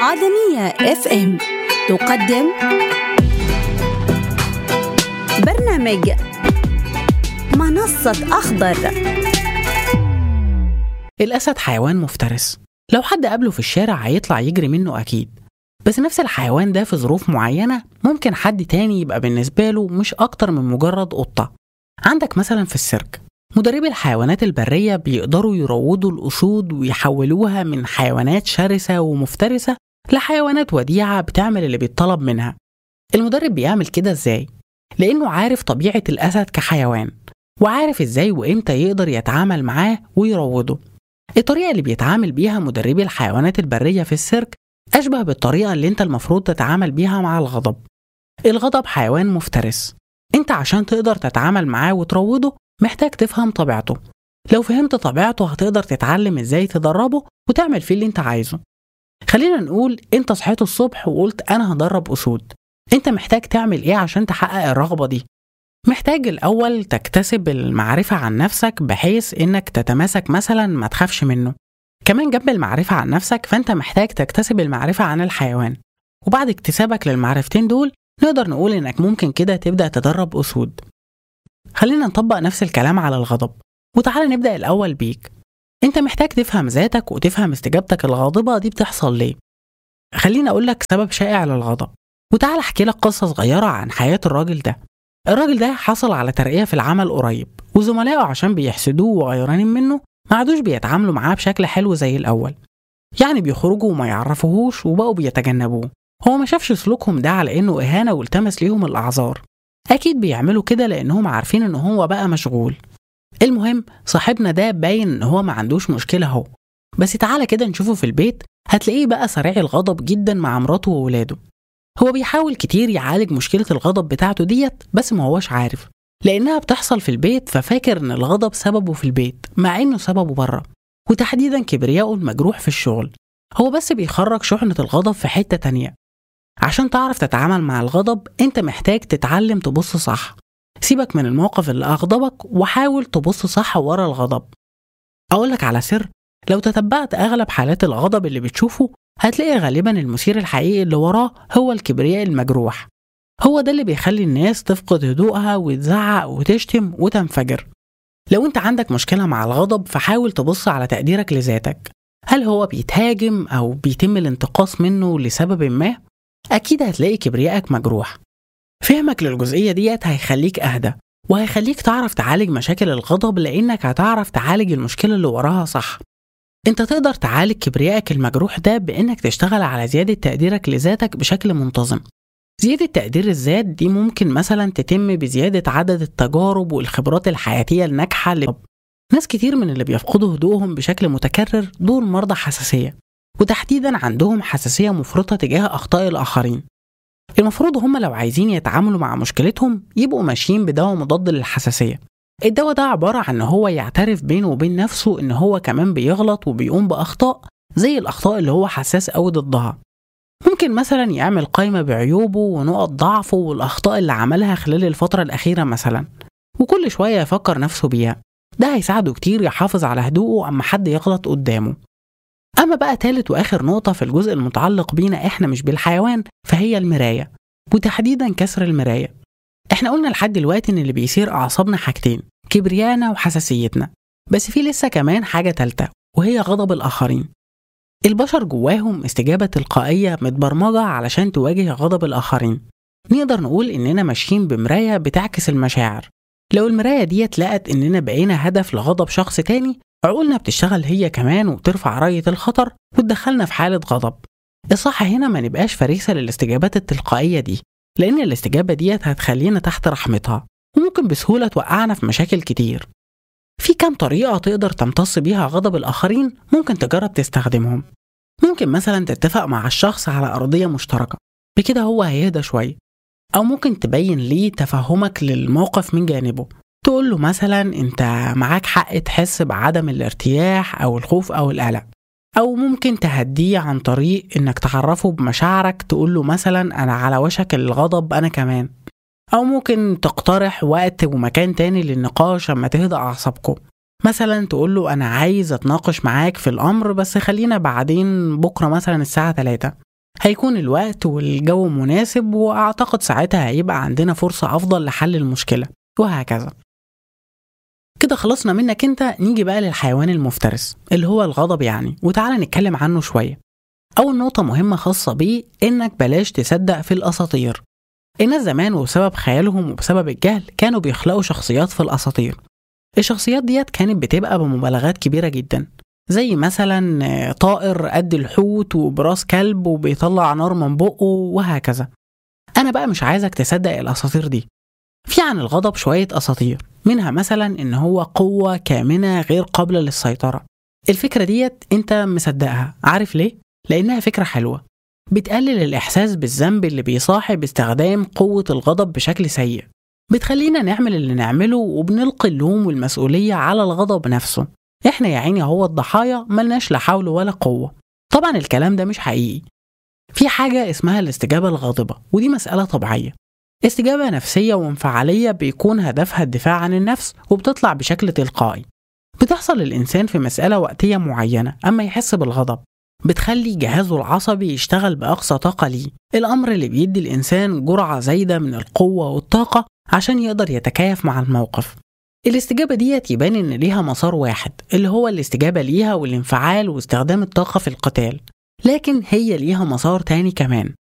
عدنية اف ام تقدم برنامج منصة أخضر الأسد حيوان مفترس لو حد قابله في الشارع هيطلع يجري منه أكيد بس نفس الحيوان ده في ظروف معينة ممكن حد تاني يبقى بالنسبة له مش أكتر من مجرد قطة عندك مثلا في السيرك مدربي الحيوانات البرية بيقدروا يروضوا الأسود ويحولوها من حيوانات شرسة ومفترسة لحيوانات وديعة بتعمل اللي بيطلب منها المدرب بيعمل كده ازاي؟ لأنه عارف طبيعة الأسد كحيوان وعارف ازاي وامتى يقدر يتعامل معاه ويروضه الطريقة اللي بيتعامل بيها مدربي الحيوانات البرية في السيرك أشبه بالطريقة اللي انت المفروض تتعامل بيها مع الغضب الغضب حيوان مفترس انت عشان تقدر تتعامل معاه وتروضه محتاج تفهم طبيعته لو فهمت طبيعته هتقدر تتعلم ازاي تدربه وتعمل فيه اللي انت عايزه خلينا نقول انت صحيت الصبح وقلت انا هدرب اسود انت محتاج تعمل ايه عشان تحقق الرغبة دي محتاج الأول تكتسب المعرفة عن نفسك بحيث إنك تتماسك مثلا ما تخافش منه كمان جنب المعرفة عن نفسك فأنت محتاج تكتسب المعرفة عن الحيوان وبعد اكتسابك للمعرفتين دول نقدر نقول إنك ممكن كده تبدأ تدرب أسود خلينا نطبق نفس الكلام على الغضب وتعالى نبدأ الأول بيك أنت محتاج تفهم ذاتك وتفهم استجابتك الغاضبة دي بتحصل ليه خليني أقول لك سبب شائع للغضب وتعالى أحكي لك قصة صغيرة عن حياة الراجل ده الراجل ده حصل على ترقية في العمل قريب وزملائه عشان بيحسدوه وغيرانين منه ما عادوش بيتعاملوا معاه بشكل حلو زي الأول يعني بيخرجوا وما يعرفوهوش وبقوا بيتجنبوه هو ما شافش سلوكهم ده على إنه إهانة والتمس ليهم الأعذار أكيد بيعملوا كده لأنهم عارفين إن هو بقى مشغول المهم صاحبنا ده باين إن هو ما عندوش مشكلة أهو بس تعالى كده نشوفه في البيت هتلاقيه بقى سريع الغضب جدا مع مراته وولاده هو بيحاول كتير يعالج مشكلة الغضب بتاعته ديت بس ما هوش عارف لأنها بتحصل في البيت ففاكر إن الغضب سببه في البيت مع إنه سببه بره وتحديدا كبرياءه المجروح في الشغل هو بس بيخرج شحنة الغضب في حتة تانية عشان تعرف تتعامل مع الغضب أنت محتاج تتعلم تبص صح سيبك من الموقف اللي أغضبك وحاول تبص صح ورا الغضب أقولك على سر لو تتبعت أغلب حالات الغضب اللي بتشوفه هتلاقي غالبا المثير الحقيقي اللي وراه هو الكبرياء المجروح هو ده اللي بيخلي الناس تفقد هدوءها وتزعق وتشتم وتنفجر لو انت عندك مشكلة مع الغضب فحاول تبص على تقديرك لذاتك هل هو بيتهاجم أو بيتم الانتقاص منه لسبب ما؟ أكيد هتلاقي كبريائك مجروح فهمك للجزئية ديت هيخليك أهدى وهيخليك تعرف تعالج مشاكل الغضب لأنك هتعرف تعالج المشكلة اللي وراها صح انت تقدر تعالج كبريائك المجروح ده بانك تشتغل على زيادة تقديرك لذاتك بشكل منتظم زيادة تقدير الذات دي ممكن مثلا تتم بزيادة عدد التجارب والخبرات الحياتية الناجحة ل... ناس كتير من اللي بيفقدوا هدوءهم بشكل متكرر دول مرضى حساسية وتحديدا عندهم حساسية مفرطة تجاه أخطاء الآخرين المفروض هم لو عايزين يتعاملوا مع مشكلتهم يبقوا ماشيين بدواء مضاد للحساسية الدواء ده عبارة عن إن هو يعترف بينه وبين نفسه إن هو كمان بيغلط وبيقوم بأخطاء زي الأخطاء اللي هو حساس أوي ضدها. ممكن مثلا يعمل قائمة بعيوبه ونقط ضعفه والأخطاء اللي عملها خلال الفترة الأخيرة مثلا وكل شوية يفكر نفسه بيها ده هيساعده كتير يحافظ على هدوءه أما حد يغلط قدامه أما بقى تالت وآخر نقطة في الجزء المتعلق بينا إحنا مش بالحيوان فهي المراية وتحديدا كسر المراية احنا قلنا لحد دلوقتي ان اللي بيثير اعصابنا حاجتين كبريانا وحساسيتنا بس في لسه كمان حاجة تالتة وهي غضب الآخرين البشر جواهم استجابة تلقائية متبرمجة علشان تواجه غضب الآخرين نقدر نقول إننا ماشيين بمراية بتعكس المشاعر لو المراية ديت لقت إننا بقينا هدف لغضب شخص تاني عقولنا بتشتغل هي كمان وبترفع راية الخطر وتدخلنا في حالة غضب الصح هنا ما نبقاش فريسة للاستجابات التلقائية دي لأن الاستجابة ديت هتخلينا تحت رحمتها وممكن بسهولة توقعنا في مشاكل كتير في كام طريقة تقدر تمتص بيها غضب الآخرين ممكن تجرب تستخدمهم ممكن مثلا تتفق مع الشخص على أرضية مشتركة بكده هو هيهدى شوية أو ممكن تبين ليه تفهمك للموقف من جانبه تقول له مثلا أنت معاك حق تحس بعدم الارتياح أو الخوف أو القلق أو ممكن تهديه عن طريق إنك تعرفه بمشاعرك تقول له مثلا أنا على وشك الغضب أنا كمان أو ممكن تقترح وقت ومكان تاني للنقاش أما تهدى أعصابكم مثلا تقول له أنا عايز أتناقش معاك في الأمر بس خلينا بعدين بكرة مثلا الساعة 3 هيكون الوقت والجو مناسب وأعتقد ساعتها هيبقى عندنا فرصة أفضل لحل المشكلة وهكذا كده خلصنا منك انت نيجي بقى للحيوان المفترس اللي هو الغضب يعني وتعالى نتكلم عنه شوية أول نقطة مهمة خاصة بيه إنك بلاش تصدق في الأساطير الناس زمان وبسبب خيالهم وبسبب الجهل كانوا بيخلقوا شخصيات في الأساطير الشخصيات ديت كانت بتبقى بمبالغات كبيرة جدا زي مثلا طائر قد الحوت وبراس كلب وبيطلع نار من بقه وهكذا أنا بقى مش عايزك تصدق الأساطير دي في عن الغضب شوية أساطير منها مثلا إن هو قوة كامنة غير قابلة للسيطرة الفكرة ديت أنت مصدقها عارف ليه؟ لأنها فكرة حلوة بتقلل الإحساس بالذنب اللي بيصاحب استخدام قوة الغضب بشكل سيء بتخلينا نعمل اللي نعمله وبنلقي اللوم والمسؤولية على الغضب نفسه احنا يا عيني هو الضحايا ملناش لا حول ولا قوة طبعا الكلام ده مش حقيقي في حاجة اسمها الاستجابة الغاضبة ودي مسألة طبيعية استجابة نفسية وانفعالية بيكون هدفها الدفاع عن النفس وبتطلع بشكل تلقائي بتحصل للإنسان في مسألة وقتية معينة أما يحس بالغضب بتخلي جهازه العصبي يشتغل بأقصى طاقة ليه الأمر اللي بيدي الإنسان جرعة زايدة من القوة والطاقة عشان يقدر يتكيف مع الموقف الاستجابة ديت يبان إن ليها مسار واحد اللي هو الاستجابة ليها والانفعال واستخدام الطاقة في القتال لكن هي ليها مسار تاني كمان